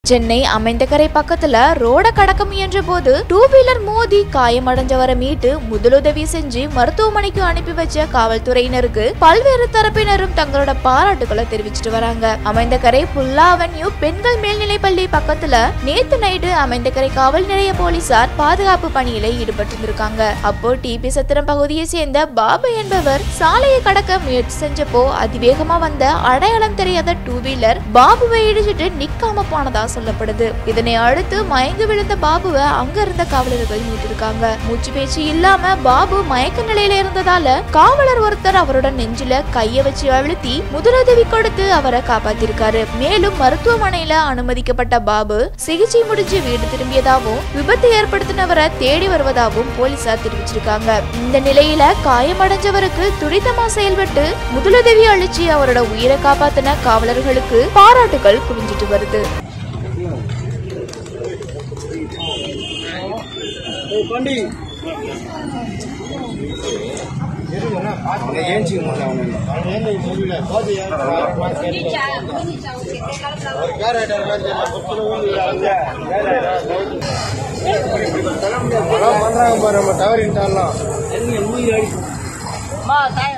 சென்னை அமைந்தகரை பக்கத்துல ரோட கடக்க முயன்ற போது டூ வீலர் மோதி காயமடைஞ்சவரை மீட்டு முதலுதவி செஞ்சு மருத்துவமனைக்கு அனுப்பி வச்ச காவல்துறையினருக்கு பல்வேறு தரப்பினரும் தங்களோட பாராட்டுகளை தெரிவிச்சிட்டு வராங்க அமைந்தகரை புல்லா அவென்யூ பெண்கள் மேல்நிலைப் பள்ளி பக்கத்துல நேத்து நைட்டு அமைந்தகரை காவல் நிலைய போலீசார் பாதுகாப்பு பணியில ஈடுபட்டிருந்திருக்காங்க அப்போ டிபி சத்திரம் பகுதியை சேர்ந்த பாபு என்பவர் சாலையை கடக்க முயற்சி செஞ்சப்போ அதிவேகமா வந்த அடையாளம் தெரியாத டூ வீலர் பாபுவை இடிச்சிட்டு நிக்காம போனதா சொல்லப்படுது இதனை அடுத்து மயங்கி விழுந்த பாபுவை அங்க இருந்த காவலர்கள் மீட்டிருக்காங்க மூச்சு பேச்சு இல்லாம பாபு மயக்க நிலையில இருந்ததால காவலர் ஒருத்தர் அவரோட நெஞ்சில கைய வச்சு அழுத்தி முதலுதவி கொடுத்து அவரை காப்பாத்திருக்காரு மேலும் மருத்துவமனையில அனுமதிக்கப்பட்ட பாபு சிகிச்சை முடிஞ்சு வீடு திரும்பியதாகவும் விபத்து ஏற்படுத்தினவரை தேடி வருவதாகவும் போலீசார் தெரிவிச்சிருக்காங்க இந்த நிலையில காயமடைஞ்சவருக்கு துரிதமா செயல்பட்டு முதலுதவி அளிச்சு அவரோட உயிரை காப்பாத்தின காவலர்களுக்கு பாராட்டுகள் குவிஞ்சிட்டு வருது பண்றாங்க பாரு நம்ம தவறிட்டாலாம்